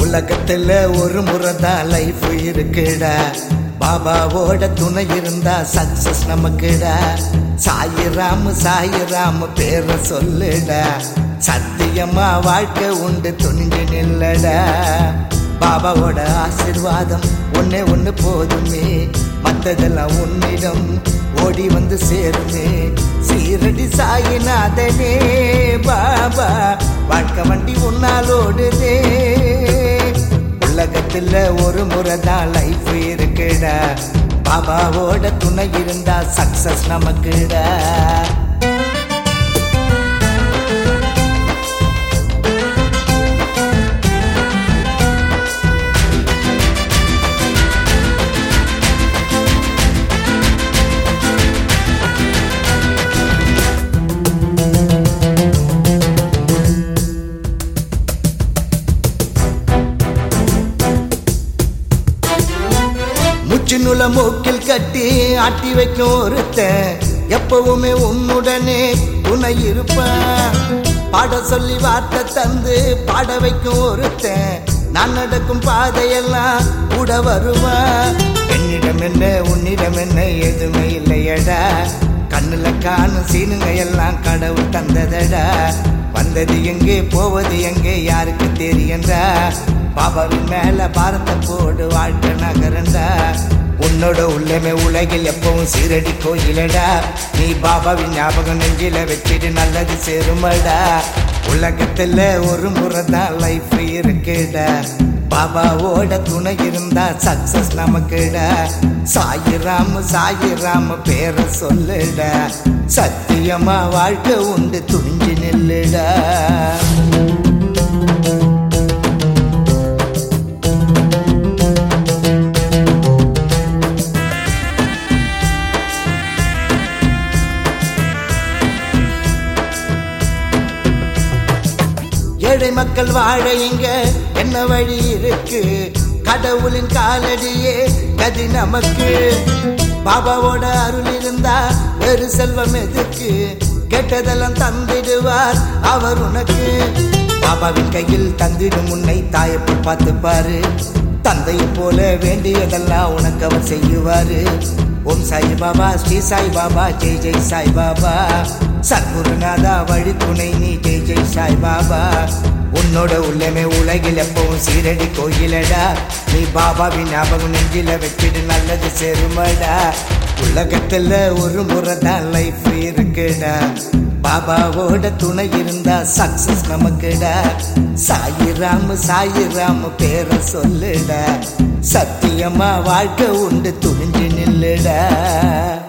உலகத்துல ஒரு முறை தான் லைஃப் இருக்குடா பாபாவோட துணை இருந்தா சக்சஸ் நமக்குடா சாயிராம சாயிராம பேரை சொல்லுடா சத்தியமா வாழ்க்கை உண்டு துணிஞ்சு நில்லடா பாபாவோட ஆசிர்வாதம் ஒன்னே ஒண்ணு போதுமே மத்ததெல்லாம் உன்னிடம் ஓடி வந்து சேருமே சீரடி சாயிநாதனே பாபா வாழ்க்கை வண்டி உன்னால் ஓடுதே உலகத்துல ஒரு முறை தான் லைஃப் இருக்குடா பாபாவோட துணை இருந்தா சக்சஸ் நமக்குடா முச்சு நுல மூக்கில் கட்டி ஆட்டி வைக்கும் ஒருத்தன் எப்பவுமே உன்னுடனே துணை இருப்பான் பாட சொல்லி வார்த்தை தந்து பாட வைக்கும் ஒருத்தன் நான் நடக்கும் பாதையெல்லாம் கூட வருவான் என்னிடம் என்ன உன்னிடம் என்ன எதுவுமே இல்லையடா கண்ணுல காணும் சீனுங்க எல்லாம் கடவுள் தந்ததடா வந்தது எங்கே போவது எங்கே யாருக்கு தெரியண்டா பாபாவின் மேல பாரத்தை போடு வாழ்க்கை நகரண்டா உன்னோட உள்ளமே உலகில் எப்பவும் சீரடி கோயிலடா நீ பாபாவின் ஞாபகம் நெஞ்சில வச்சுட்டு நல்லது சேருமடா உலகத்துல ஒரு முறை தான் லைஃப் இருக்குடா பாபாவோட துணை இருந்தா சக்சஸ் நமக்குடா சாயிராம சாயிராம பேரை சொல்லுடா சத்தியமா வாழ்க்கை உண்டு துணிஞ்சு நில்லுடா ஏழை மக்கள் வாழ இங்க என்ன வழி இருக்கு கடவுளின் காலடியே கதி நமக்கு பாபாவோட அருள் இருந்தா வேறு செல்வம் எதுக்கு கெட்டதெல்லாம் தந்திடுவார் அவர் உனக்கு பாபாவின் கையில் தந்திடும் உன்னை தாயப்போல் பார்த்து பாரு தந்தையை போல வேண்டியதெல்லாம் உனக்கு அவர் செய்யுவாரு ஓம் சாய் பாபா ஸ்ரீ சாய் பாபா ஜெய் ஜெய் சாய் பாபா சத்குருநாதா வழி துணை நீ ஜெய் ஜெய் சாய் பாபா உன்னோட உள்ளமே உலகில் எப்பவும் சீரடி கோயிலடா நீ பாபாவின் ஞாபகம் நெஞ்சில வச்சுட்டு நல்லது சேருமடா உலகத்துல ஒரு முறை தான் லைஃப் இருக்குடா பாபாவோட துணை இருந்தா சக்சஸ் நமக்குடா சாயிராம சாயிராம பேரை சொல்லுடா சத்தியமா வாழ்க்கை உண்டு துணிஞ்சு நில்லுடா